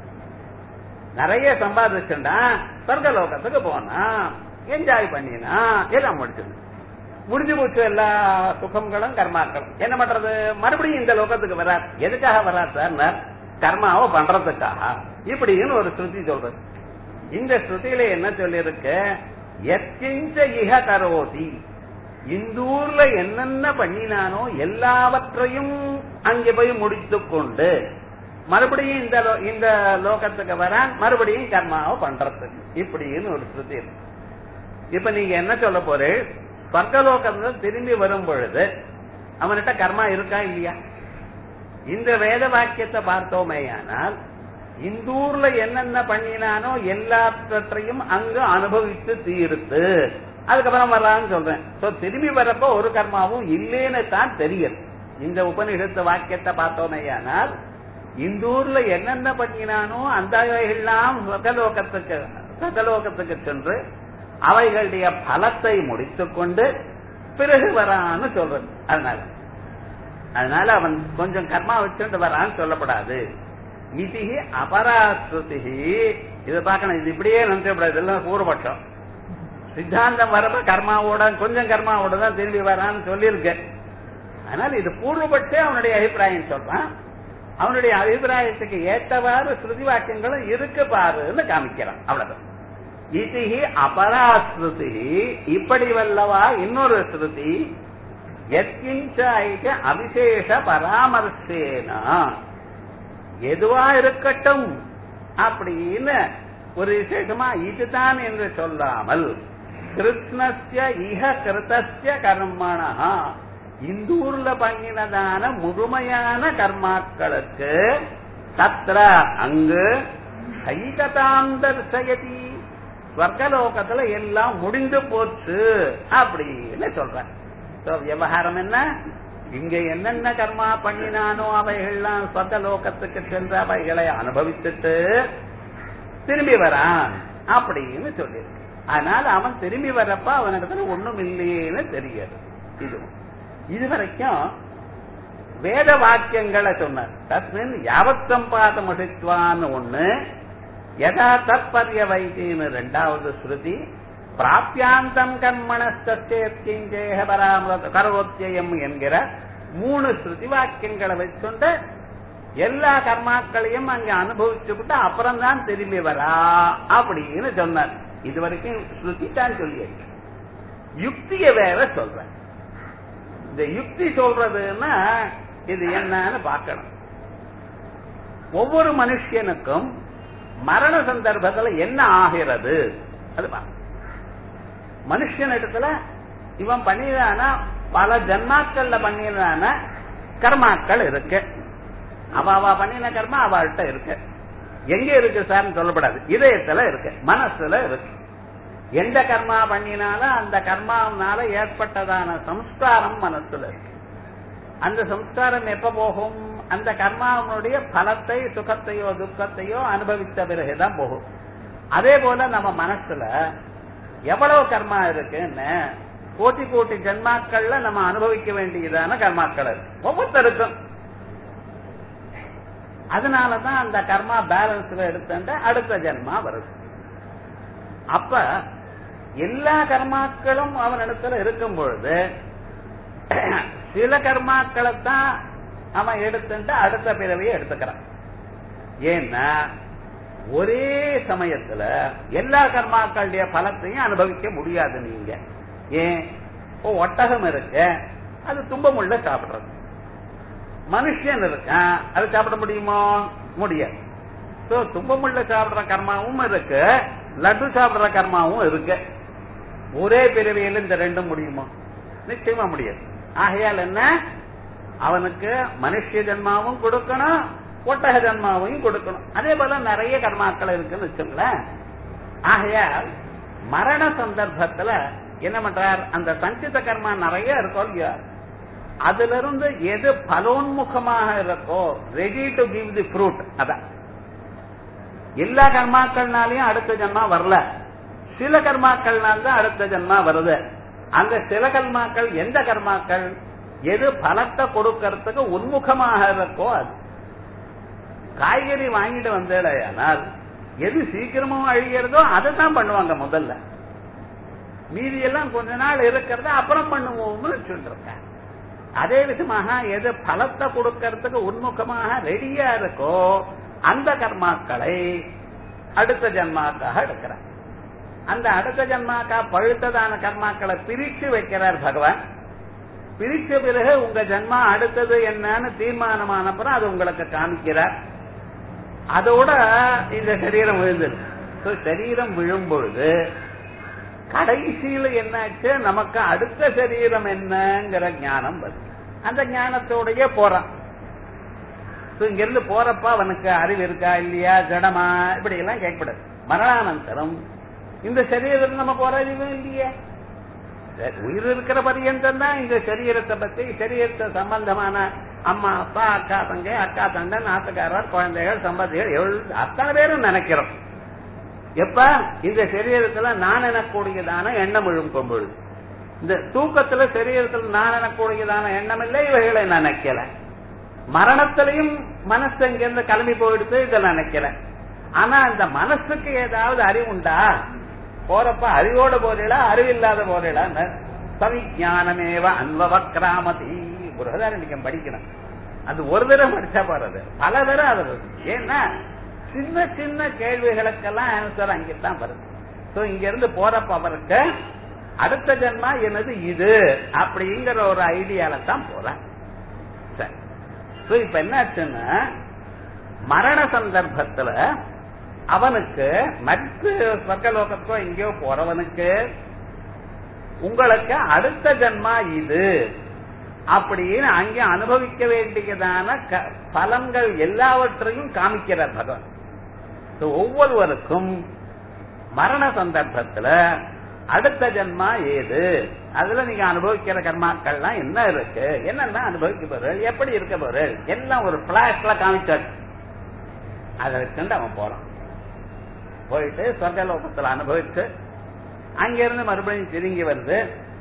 நிறைய சம்பாதிச்சுட்டா சொர்க்கலோகத்துக்கு போனா என்ஜாய் பண்ணினா எல்லாம் முடிச்சது முடிஞ்சு போச்சு எல்லா சுகங்களும் கர்மாக்களும் என்ன பண்றது மறுபடியும் இந்த லோகத்துக்கு வரார் எதுக்காக வரார் சார் கர்மாவை பண்றதுக்காக இப்படின்னு ஒரு ஸ்ருதி சொல்றது இந்த ஸ்ருதியில என்ன சொல்லியிருக்கு எத்திஞ்ச இக கரோதி இந்த ஊர்ல என்னென்ன பண்ணினானோ எல்லாவற்றையும் அங்கே போய் முடித்து கொண்டு மறுபடியும் இந்த இந்த லோகத்துக்கு வரான் மறுபடியும் கர்மாவை பண்றதுக்கு இப்படின்னு ஒரு ஸ்ருதி இருக்கு இப்ப நீங்க என்ன சொல்ல போற ஸ்வர்கலோகத்துல திரும்பி வரும் பொழுது அவன்கிட்ட கர்மா இருக்கா இல்லையா இந்த வேத வாக்கியத்தை பார்த்தோமேயானால் இந்த ஊர்ல என்னென்ன பண்ணினானோ எல்லாவற்றையும் அங்கு அனுபவித்து தீர்த்து அதுக்கப்புறம் வர்றான்னு சொல்றேன் சோ திரும்பி வரப்போ ஒரு கர்மாவும் இல்லேன்னு தான் தெரியும் இந்த உபநிஷத்து வாக்கியத்தை பார்த்தோமேயானால் இந்த ஊர்ல என்னென்ன பண்ணினானோ அந்த அவைகள்லாம் சகலோகத்துக்கு சகலோகத்துக்கு சென்று அவைகளுடைய பலத்தை முடித்துக் கொண்டு பிறகு வரான்னு சொல்றது அதனால அதனால அவன் கொஞ்சம் கர்மா வச்சுட்டு வரான்னு சொல்லப்படாது இது அபராஸ்ருதி இதை பார்க்கணும் இது இப்படியே நினைச்சப்படாது இதெல்லாம் பூர்வபட்சம் சித்தாந்தம் வரப்ப கர்மாவோட கொஞ்சம் கர்மாவோட தான் திரும்பி வரான்னு சொல்லியிருக்கேன் அதனால இது பூர்வபட்சே அவனுடைய அபிப்பிராயம் சொல்றான் அவனுடைய அபிப்பிராயத்துக்கு ஏற்றவாறு ஸ்ருதி வாக்கியங்களும் இருக்கு பாருன்னு காமிக்கிறான் அவ்வளவுதான் இது அபராஸ்ருதி இப்படி வல்லவா இன்னொரு ஸ்ருதி எத்கிஞ்ச அபிசேஷ பராமர்சேனா எதுவா இருக்கட்டும் அப்படின்னு ஒரு விசேஷமா இதுதான் என்று சொல்லாமல் கிருஷ்ணஸ்ய இஹ கிருத்தஸ்ய கர்மணா இந்த ஊர்ல பண்ணினதான முழுமையான கர்மாக்களுக்கு தத்ர அங்கு கைகதாம் தர்சயதி ஸ்வர்கலோகத்துல எல்லாம் முடிந்து போச்சு அப்படின்னு சொல்ற விவகாரம் என்ன இங்க என்னென்ன கர்மா பண்ணினானோ அவைகள்லாம் சொர்க்கலோகத்துக்கு சென்று அவைகளை அனுபவிச்சுட்டு திரும்பி வரான் அப்படின்னு சொல்லியிருக்கு அதனால அவன் திரும்பி வரப்ப அவனிடத்துல ஒண்ணும் இல்லையேன்னு தெரியாது இது இதுவரைக்கும் வேத வாக்கியங்களை சொன்னார் தஸ்மின் யாவத் சம்பாதம் அசித்வான்னு ஒண்ணு யதா தற்பரிய வைத்தின்னு ரெண்டாவது ஸ்ருதி பிராப்தியாந்தம் கர்மணஸ்தேத்கிஞ்சேக பராமர கரோத்தியம் என்கிற மூணு ஸ்ருதி வாக்கியங்களை வச்சுண்டு எல்லா கர்மாக்களையும் அங்க அனுபவிச்சுக்கிட்டு அப்புறம் தான் திரும்பி வரா அப்படின்னு சொன்னார் இது வரைக்கும் ஸ்ருதி தான் சொல்லியிருக்கு யுக்திய வேற சொல்றேன் இந்த யுக்தி சொல்றதுன்னா இது என்னன்னு பார்க்கணும் ஒவ்வொரு மனுஷனுக்கும் மரண சந்தர்ப்பத்துல என்ன ஆகிறது அது மனுஷன் இடத்துல இவன் பண்ணிதானா பல ஜன்மாக்கள்ல பண்ணிதான கர்மாக்கள் இருக்கு அவ அவ பண்ணின கர்மா அவள்கிட்ட இருக்கு எங்க இருக்கு சார்னு சொல்லப்படாது இதயத்துல இருக்கு மனசுல இருக்கு எந்த கர்மா பண்ணினாலும் அந்த கர்மாவனால ஏற்பட்டதான சம்ஸ்காரம் மனசுல இருக்கு அந்த சம்ஸ்காரம் எப்ப போகும் அந்த கர்மாவனுடைய பலத்தை சுகத்தையோ துக்கத்தையோ அனுபவித்த பிறகுதான் போகும் அதே போல நம்ம மனசுல எவ்வளவு கர்மா இருக்குன்னு கோட்டி கோட்டி ஜன்மாக்கள்ல நம்ம அனுபவிக்க வேண்டியதான கர்மாக்கள் இருக்கு ஒவ்வொருத்தருக்கும் அதனாலதான் அந்த கர்மா பேலன்ஸ்ல எடுத்த அடுத்த ஜென்மா வருது அப்ப எல்லா கர்மாக்களும் அவனிடத்துல இருக்கும் பொழுது சில கர்மாக்களை தான் அவன் எடுத்துட்டு அடுத்த பிறவியை எடுத்துக்கிறான் ஏன்னா ஒரே சமயத்துல எல்லா கர்மாக்களுடைய பலத்தையும் அனுபவிக்க முடியாது நீங்க ஏன் இப்போ ஒட்டகம் இருக்கு அது துன்பமுள்ள சாப்பிடுறது மனுஷன் இருக்கான் அது சாப்பிட முடியுமோ முடியாது சோ துன்பமுள்ள சாப்பிடுற கர்மாவும் இருக்கு லட்டு சாப்பிடுற கர்மாவும் இருக்கு ஒரே பிறவியில் இந்த ரெண்டும் முடியுமா நிச்சயமா முடியாது ஆகையால் என்ன அவனுக்கு மனுஷ ஜென்மாவும் கொடுக்கணும் ஒட்டக ஜன்மாவையும் கொடுக்கணும் அதே போல நிறைய கர்மாக்கள் இருக்குன்னு வச்சுங்களேன் ஆகையால் மரண சந்தர்ப்பத்துல என்ன பண்றார் அந்த சஞ்சித கர்மா நிறைய இருக்கோ இல்லையா அதுல இருந்து எது பலோன்முகமாக இருக்கோ ready to give the fruit அதான் எல்லா கர்மாக்கள்னாலையும் அடுத்த ஜன்மா வரல சில கர்மாக்கள்னால தான் அடுத்த ஜன்மா வருது அந்த சில கர்மாக்கள் எந்த கர்மாக்கள் எது பலத்தை கொடுக்கறதுக்கு உன்முகமாக இருக்கோ அது காய்கறி வாங்கிட்டு வந்தேடையானால் எது சீக்கிரமும் அழிகிறதோ அதை தான் பண்ணுவாங்க முதல்ல மீதி எல்லாம் கொஞ்ச நாள் இருக்கிறத அப்புறம் பண்ணுவோம்னு சொல்லிருக்கேன் அதே விதமாக எது பலத்தை கொடுக்கறதுக்கு உன்முகமாக ரெடியா இருக்கோ அந்த கர்மாக்களை அடுத்த ஜன்மாக்காக எடுக்கிறார் அந்த அடுத்த ஜன்மாக்கா பழுத்ததான கர்மாக்களை பிரிச்சு வைக்கிறார் பகவான் பிரிச்ச பிறகு உங்க ஜன்மா அடுத்தது என்னன்னு தீர்மானமான அப்புறம் அது உங்களுக்கு காமிக்கிறார் அதோட இந்த சரீரம் விழுந்தது சரீரம் விழும் பொழுது கடைசியில என்னாச்சு நமக்கு அடுத்த சரீரம் என்னங்கிற ஞானம் வருது அந்த ஞானத்தோடய போறான் இங்க இருந்து போறப்ப அவனுக்கு அறிவு இருக்கா இல்லையா ஜடமா இப்படி எல்லாம் கேட்கப்படாது மரணானந்தரம் இந்த சரீரத்தில் நமக்கு ஒரு அறிவு இல்லையே உயிர் இருக்கிற பரியந்தம் தான் இந்த சரீரத்தை பத்தி சரீரத்தை சம்பந்தமான அம்மா அப்பா அக்கா தங்கை அக்கா தண்டை நாட்டுக்காரர் குழந்தைகள் சம்பந்திகள் அத்தனை பேரும் நினைக்கிறோம் எப்ப இந்த சரீரத்துல நான் எனக்கூடியதான எண்ணம் விழும் பொழுது இந்த தூக்கத்துல சரீரத்தில் நான் எனக்கூடியதான எண்ணம் இல்லை இவைகளை நினைக்கல மரணத்திலையும் மனசு இங்கிருந்து கிளம்பி போயிடுத்து இதை நினைக்கல ஆனா இந்த மனசுக்கு ஏதாவது அறிவு உண்டா போறப்ப அறிவோட போறீங்களா அறிவில்லாத போறீங்களா சவிஞானமேவ அன்வவ கிராமதி புரதாரண்யம் படிக்கணும் அது ஒரு தடவை படிச்சா போறது பல தடவை அது ஏன்னா சின்ன சின்ன கேள்விகளுக்கெல்லாம் ஆன்சர் அங்கதான் வருது சோ இங்க இருந்து போறப்ப அவருக்கு அடுத்த ஜென்மா என்னது இது அப்படிங்கிற ஒரு ஐடியால தான் போறேன் சரி சோ இப்ப என்னாச்சுன்னா மரண சந்தர்ப்பத்துல அவனுக்கு மற்ற ஸ்வர்கலோகத்தோ எங்கேயோ போறவனுக்கு உங்களுக்கு அடுத்த ஜன்மா இது அப்படின்னு அங்கே அனுபவிக்க வேண்டியதான பலன்கள் எல்லாவற்றையும் காமிக்கிறார் பகவான் ஒவ்வொருவருக்கும் மரண சந்தர்ப்பத்துல அடுத்த ஜன்மா ஏது அதுல நீங்க அனுபவிக்கிற கர்மாக்கள்லாம் என்ன இருக்கு என்னென்ன அனுபவிக்க போறீர்கள் எப்படி இருக்க போறீர்கள் எல்லாம் ஒரு பிளாஷ்ல காமிச்சாச்சு அதை வச்சுட்டு அவன் போறான் போயிட்டு சொர்க்கலோகத்துல அனுபவிச்சு அங்கிருந்து மறுபடியும் திரும்பி வந்து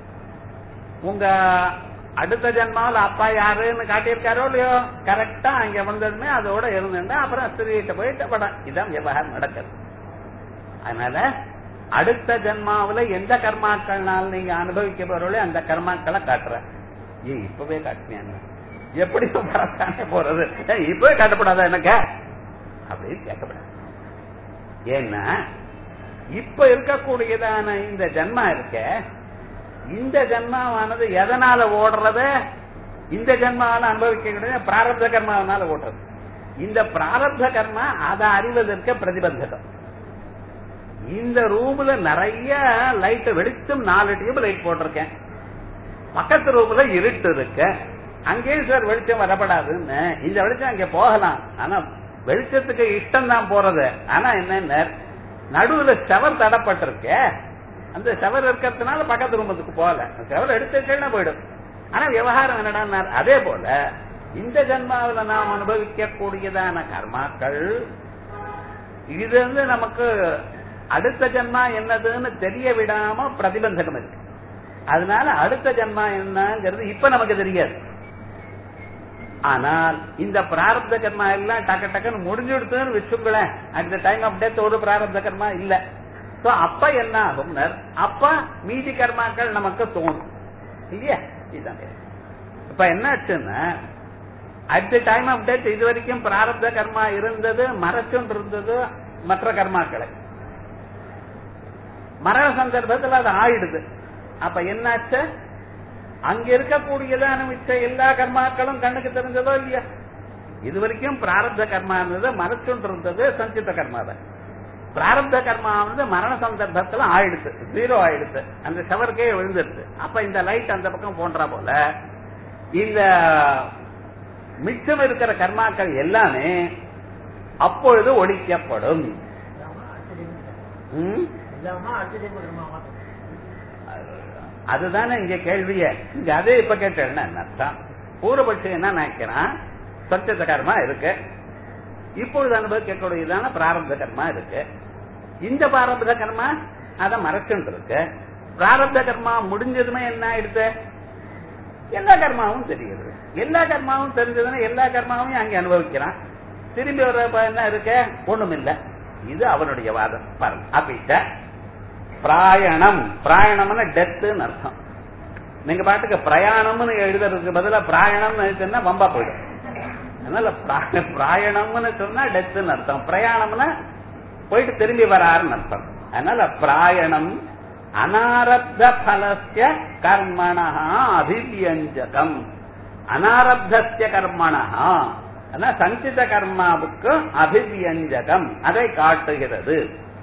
உங்க அடுத்த ஜென்மாவில் அப்பா யாருன்னு காட்டியிருக்காரோ இல்லையோ கரெக்டா அங்க வந்ததுமே அதோட இருந்துட்டா அப்புறம் ஸ்திரீகிட்ட போயிட்டு படம் இதான் விவகாரம் நடக்குது அதனால அடுத்த ஜென்மாவில எந்த கர்மாக்கள்னால நீங்க அனுபவிக்க போறோம் அந்த கர்மாக்களை காட்டுற ஏ இப்பவே காட்டினேன் எப்படி வரத்தானே போறது இப்பவே காட்டப்படாதா எனக்கு அப்படின்னு கேட்கப்படாது ஏன்னா இப்ப இருக்கக்கூடியதான இந்த ஜன்மா இருக்க இந்த ஜன்மாவானது எதனால ஓடுறது இந்த ஜன்மாவால அனுபவிக்க பிராரப்த கர்மாவனால ஓடுறது இந்த பிராரப்த கர்மா அதை அறிவதற்கு பிரதிபந்தகம் இந்த ரூம்ல நிறைய லைட் வெளிச்சம் நாலு டியூப் லைட் போட்டிருக்கேன் பக்கத்து ரூம்ல இருட்டு இருக்கு அங்கேயும் சார் வெளிச்சம் வரப்படாதுன்னு இந்த வெளிச்சம் அங்க போகலாம் ஆனா வெளிச்சத்துக்கு இஷ்டம் தான் போறது ஆனா என்ன நடுவுல செவர் தடப்பட்டிருக்க அந்த செவர் இருக்கிறதுனால பக்கத்து ரூமத்துக்கு போகல செவர் எடுத்துட்டேன்னா போயிடும் ஆனா விவகாரம் என்னடா அதே போல இந்த ஜென்மாவில நாம் அனுபவிக்க கூடியதான கர்மாக்கள் இது வந்து நமக்கு அடுத்த ஜென்மா என்னதுன்னு தெரிய விடாம பிரதிபந்தகம் இருக்கு அதனால அடுத்த ஜென்மா என்னங்கிறது இப்ப நமக்கு தெரியாது ஆனால் இந்த பிராரப்த கர்மா எல்லாம் டக்கு டக்குன்னு முடிஞ்சுடுத்துன்னு வச்சுங்களேன் at the time of death ஒரு பிராரப்த கர்மா இல்ல சோ அப்ப என்ன ஆகும் அப்ப மீதி கர்மாக்கள் நமக்கு தோணும் இல்லையா இதுதான் இப்ப என்னாச்சுன்னா at the time of death இது வரைக்கும் பிராரப்த கர்மா இருந்தது மறைச்சுண்டு இருந்தது மற்ற கர்மாக்களை மரண சந்தர்ப்பத்தில் அது ஆயிடுது அப்ப என்னாச்சு அங்க இருக்கக்கூடியதான மிச்ச எல்லா கர்மாக்களும் கண்ணுக்கு தெரிஞ்சதோ இல்லையா இது வரைக்கும் பிராரப்த கர்மா இருந்தது மறைச்சுண்டு இருந்தது சஞ்சித கர்மா தான் பிராரப்த கர்மா வந்து மரண சந்தர்ப்பத்துல ஆயிடுச்சு ஜீரோ ஆயிடுச்சு அந்த ஷவருக்கே விழுந்துருச்சு அப்ப இந்த லைட் அந்த பக்கம் போன்றா போல இந்த மிச்சம் இருக்கிற கர்மாக்கள் எல்லாமே அப்பொழுது ஒழிக்கப்படும் ம்? அதுதானே இங்க கேள்வியே இங்க அதே இப்ப கேட்டேன்னா அர்த்தம் பூர்வபட்சி என்ன நினைக்கிறான் சத்தியத்த கர்மா இருக்கு இப்பொழுது அனுபவிக்கக்கூடியதான பிராரப்த கர்மா இருக்கு இந்த பிராரப்த கர்மா அதை மறைச்சுட்டு இருக்கு பிராரப்த கர்மா முடிஞ்சதுமே என்ன ஆயிடுச்சு எல்லா கர்மாவும் தெரிகிறது எல்லா கர்மாவும் தெரிஞ்சதுன்னா எல்லா கர்மாவையும் அங்கே அனுபவிக்கிறான் திரும்பி வர்றப்ப என்ன இருக்க ஒண்ணும் இல்ல இது அவனுடைய வாதம் பாருங்க அப்படிட்ட பிராயணம் பிராயணம்னு டெத்துன்னு அர்த்தம் நீங்க பாட்டுக்கு பிரயாணம்னு எழுதுறதுக்கு பதிலா பிராயணம்னு எழுதுனா வம்பா போயிடும் அதனால பிரா- பிராயணம்னு சொன்னா டெத்துன்னு அர்த்தம் பிரயாணம்னா போயிட்டு திரும்பி வராருன்னு அர்த்தம் அதனால பிராயணம் அனாரப்த பலஸ்ய கர்மணா அபிவியஞ்சகம் அனாரப்தஸ்ய கர்மணா ஆனா சஞ்சித கர்மாவுக்கு அபிவியஞ்சகம் அதை காட்டுகிறது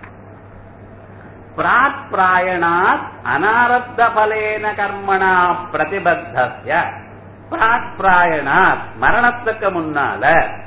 பிராக் பிராயணாத் அனாரப்த பலேன கர்மணா பிரதிபத்தஸ்ய பிராக் பிராயணாத் மரணத்துக்கு முன்னால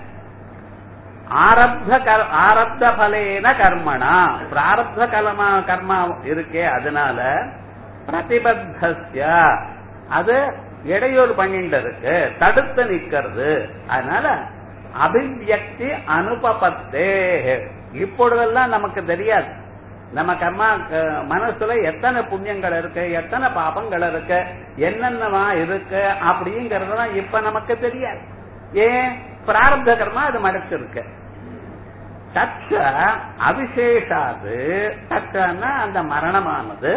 ஆரப்த கர்- ஆரப்த பலேன கர்மணா பிராரப்த கலமா கர்மா இருக்கே அதனால பிரதிபத்தஸ்ய அது இடையூறு பண்ணிட்டு இருக்கு தடுத்து நிக்கிறது அதனால அபிவியக்தி அனுபபத்தே இப்பொழுதெல்லாம் நமக்கு தெரியாது நம்ம கர்மா க- மனசுல எத்தனை புண்ணியங்கள் இருக்கு எத்தனை பாபங்கள் இருக்கு என்னென்னவா இருக்கு அப்படிங்கறதெல்லாம் இப்ப நமக்கு தெரியாது ஏன் பிராரப்த கர்மா அது மறைச்சிருக்கு தச்ச அவிசேஷாது தச்சன்னா அந்த மரணமானது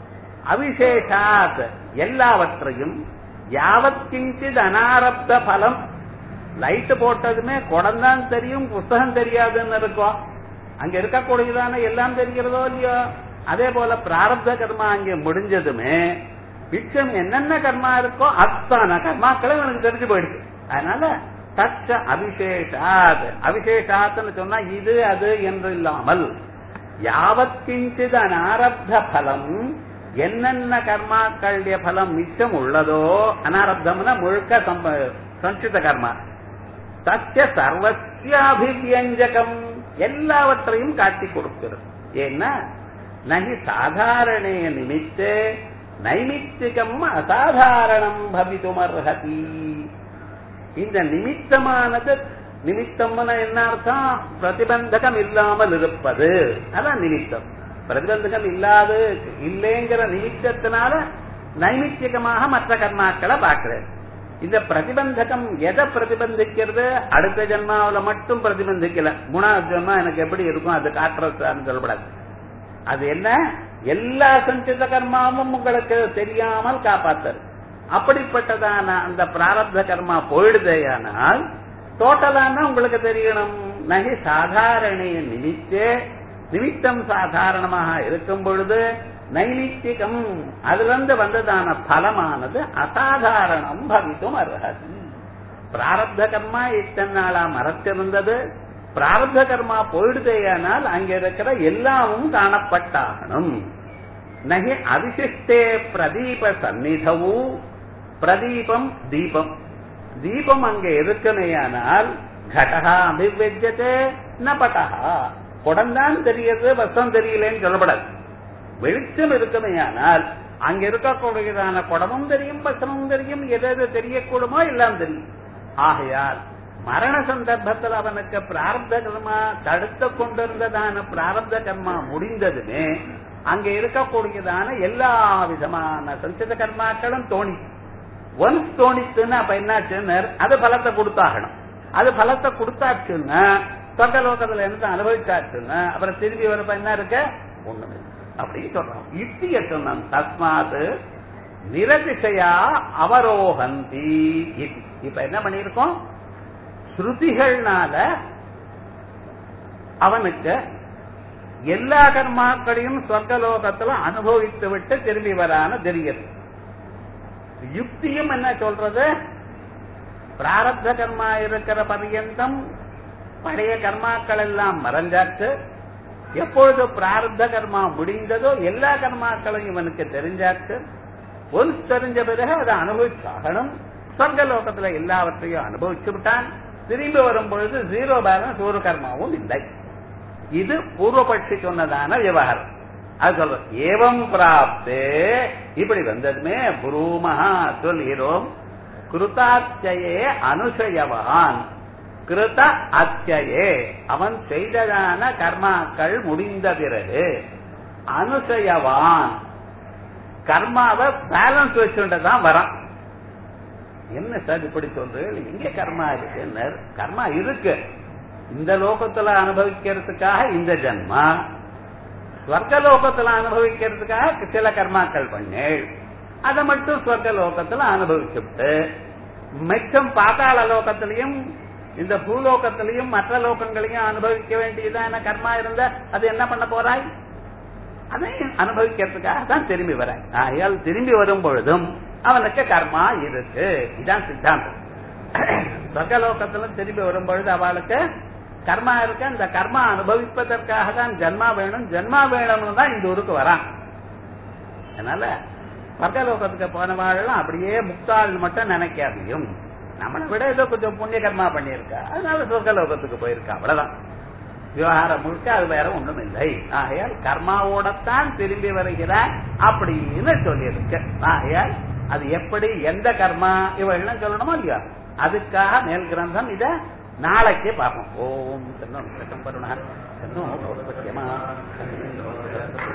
அவிசேஷாத் எல்லாவற்றையும் யாவத் கிஞ்சித் அனாரப்த பலம் லைட் போட்டதுமே குடம்தான் தெரியும் புஸ்தகம் தெரியாதுன்னு இருக்கும் அங்க இருக்கக்கூடியதான எல்லாம் தெரிகிறதோ இல்லையோ அதே போல பிராரப்த கர்மா அங்கே முடிஞ்சதுமே மிச்சம் என்னென்ன கர்மா இருக்கோ அத்தனை கர்மாக்களும் எனக்கு தெரிஞ்சு போயிடுச்சு அதனால தச்ச அபிஷேஷாத் அபிஷேஷாத்னு சொன்னா இது அது என்று இல்லாமல் யாவத் கிஞ்சித் அனாரப்த பலம் என்னென்ன கர்மாக்களுடைய பலம் மிச்சம் உள்ளதோ அனாரப்தம்னா முழுக்க சம்ப- சஞ்சித கர்மா சத்திய சர்வசியாபிவியஞ்சகம் எல்லாவற்றையும் காட்டி கொடுக்கிறது ஏன்னா நகி சாதாரணே நிமித்தே நைமித்திகம் அசாதாரணம் பவிதுமர்ஹதி இந்த நிமித்தமானது நிமித்தம்னா என்ன அர்த்தம் பிரதிபந்தகம் இல்லாமல் இருப்பது அதான் நிமித்தம் பிரதிபந்தகம் இல்லாது இல்லைங்கிற நிமித்தத்தினால நைமித்திகமாக மற்ற கர்மாக்களை பார்க்கிறேன் இந்த பிரதிபந்தகம் எதை பிரதிபந்திக்கிறது அடுத்த ஜென்மாவுல மட்டும் பிரதிபந்திக்கல மூணாவது ஜென்மா எனக்கு எப்படி இருக்கும் அது காட்டுறதுன்னு சொல்லப்படாது அது என்ன எல்லா சஞ்சித கர்மாவும் உங்களுக்கு தெரியாமல் காப்பாத்தரு அப்படிப்பட்டதான அந்த பிராரப்த கர்மா போயிடுதேயானால் டோட்டலான உங்களுக்கு தெரியணும் நகி சாதாரணே நிமித்தே நிமித்தம் சாதாரணமாக இருக்கும் பொழுது நைமித்திகம் அதுல இருந்து வந்ததான பலமானது அசாதாரணம் பவித்தும் அர்ஹதி பிராரப்த கர்மா இத்தனை நாளா மறைச்சிருந்தது பிராரப்த கர்மா போயிடுதேயானால் அங்க இருக்கிற எல்லாமும் காணப்பட்டாகணும் நகி அவிசிஷ்டே பிரதீப சந்நிதவு பிரதீபம் தீபம் தீபம் அங்க இருக்குமேயானால் கடகா அபிவியஜதே ந பட்டகா குடம்தான் தெரியுது வசம் தெரியலன்னு சொல்லப்படாது வெளிச்சம் இருக்குமேயானால் அங்க இருக்கக்கூடியதான குடமும் தெரியும் வசமும் தெரியும் எது எது தெரியக்கூடுமோ எல்லாம் தெரியும் ஆகையால் மரண சந்தர்ப்பத்தில் அவனுக்கு பிராரப்த கர்மா தடுத்து கொண்டிருந்ததான பிராரப்த கர்மா முடிந்ததுமே அங்க இருக்கக்கூடியதான எல்லா விதமான சஞ்சித கர்மாக்களும் தோணி ஒன்ஸ் தோணிச்சுன்னா அப்ப என்னாச்சுன்னு அது பலத்தை கொடுத்தாகணும் அது பலத்தை கொடுத்தாச்சுன்னா சொர்க்கலோகத்துல என்ன அனுபவிச்சாச்சுன்னா அப்புறம் திரும்பி வரப்ப என்ன இருக்க ஒண்ணுமே இல்லை. அப்படின்னு சொல்றோம் யுக்திய சொன்னான் தஸ்மாத் நிரதிசையா அவரோகந்தி இதி. இப்ப என்ன பண்ணிருக்கோம் ஸ்ருதிகள்னால அவனுக்கு எல்லா கர்மாக்களையும் சொர்க்கலோகத்துல அனுபவித்து விட்டு திரும்பி வரான்னு தெரியுது யுக்தியும் என்ன சொல்றது பிராரப்த கர்மா இருக்கிற பர்யந்தம் பழைய கர்மாக்கள் எல்லாம் மறைஞ்சாச்சு எப்பொழுது பிராரப்த கர்மா முடிந்ததோ எல்லா கர்மாக்களும் இவனுக்கு தெரிஞ்சாச்சு ஒன்ஸ் தெரிஞ்ச பிறகு அதை அனுபவிச்சாகணும் சொர்க்கலோகத்துல எல்லாவற்றையும் அனுபவிச்சு விட்டான் திரும்பி வரும் பொழுது ஜீரோ பேலன்ஸ் ஒரு கர்மாவும் இல்லை இது பூர்வபட்சி சொன்னதான விவகாரம் அது சொல்ற ஏவம் பிராப்தே இப்படி வந்ததுமே புரூமஹா சொல்கிறோம் கிருதாத்தியே அனுஷயவான் கிருத அத்தியே அவன் செய்ததான கர்மாக்கள் முடிந்த பிறகு அனுஷயவான் கர்மாவை பேலன்ஸ் வச்சுட்டுதான் வரான் என்ன சார் இப்படி சொல்றீங்க எங்க கர்மா இருக்கு கர்மா இருக்கு இந்த லோகத்துல அனுபவிக்கிறதுக்காக இந்த ஜன்மா ஸ்வர்க லோகத்துல அனுபவிக்கிறதுக்காக சில கர்மாக்கள் பண்ணேள் அதை மட்டும் ஸ்வர்க லோகத்துல அனுபவிச்சுட்டு மிச்சம் பாதாள லோகத்திலையும் இந்த பூலோகத்திலையும் மற்ற லோகங்களையும் அனுபவிக்க வேண்டியதான கர்மா இருந்தா அது என்ன பண்ண போறாய் அதை அனுபவிக்கிறதுக்காக தான் திரும்பி வராய் ஆகையால் திரும்பி வரும் பொழுதும் அவனுக்கு கர்மா இருக்கு இதான் சித்தாந்தம் சொர்க்கலோகத்துல திரும்பி வரும் பொழுது அவளுக்கு கர்மா இருக்கு அந்த கர்மா அனுபவிப்பதற்காக தான் ஜன்மா வேணும் ஜன்மா வேணும்னு தான் இந்த ஊருக்கு வரான் அதனால சொர்க்கலோகத்துக்கு போனவாழெல்லாம் அப்படியே முக்தாள் மட்டும் நினைக்காதையும் நம்மளை விட ஏதோ கொஞ்சம் புண்ணிய கர்மா பண்ணியிருக்கா அதனால சொர்க்கலோகத்துக்கு போயிருக்கா அவ்வளவுதான் விவகாரம் முழுக்க அது வேற ஒண்ணும் இல்லை ஆகையால் கர்மாவோடத்தான் திரும்பி வருகிறார் அப்படின்னு சொல்லியிருக்கு ஆகையால் அது எப்படி எந்த கர்மா இவெல்லாம் சொல்லணுமா இல்லையா அதுக்காக மேல் கிரந்தம் இத நாளைக்கு பார்ப்போம் ஓம் சென்னும் கருணா சென்னும்